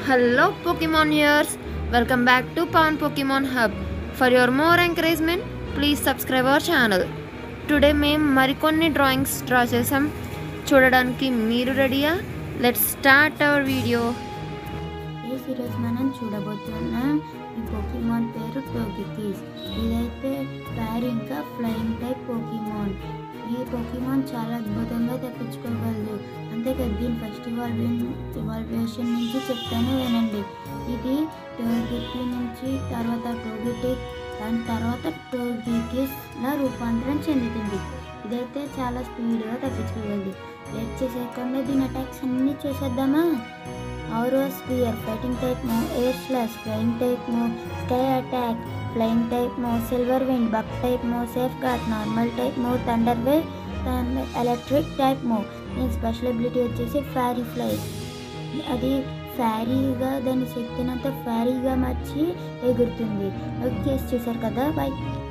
Hello Pokemoners! Welcome back to Pawn Pokemon Hub. For your more encouragement, please subscribe our channel. Today మేము మరికొన్ని drawings draw చేసాం చూడడానికి మీరు రెడీయా let's start our video ఈ ఈరోజు మనం చూడబోతున్న ఈ పోకీమాన్ పేరు టోగికిస్ ఇదైతే ఫైర్ ఇంకా ఫ్లయింగ్ టైప్ పోకీమాన్ ఈ పోకీమాన్ చాలా అద్భుతంగా తప్పించుకోగలదు అంతేకాదు దీని ఫస్ట్ ఇవాల్వేషన్ ఇవాల్వేషన్ నుంచి చెప్తానే వినండి ఇది టోగికి నుంచి తర్వాత టోగిటిక్ దాని తర్వాత టోగికిస్లా రూపాంతరం చెందుతుంది ఇదైతే చాలా స్పీడ్గా తప్పించుకోగలదు లేట్ చేసేయకుండా దీని అటాక్స్ అన్నీ చూసేద్దామా aura sphere fighting type move air slash flying type move sky attack flying type move silver wind bug type move safeguard normal type move thunder wave electric type move దీని special ability వచ్చేసి ఫ్యారీ fly అది ఫ్యారీగా దాని శక్తినంతా ఫ్యారీగా మార్చి ఎగురుతుంది okay చూసారు కదా bye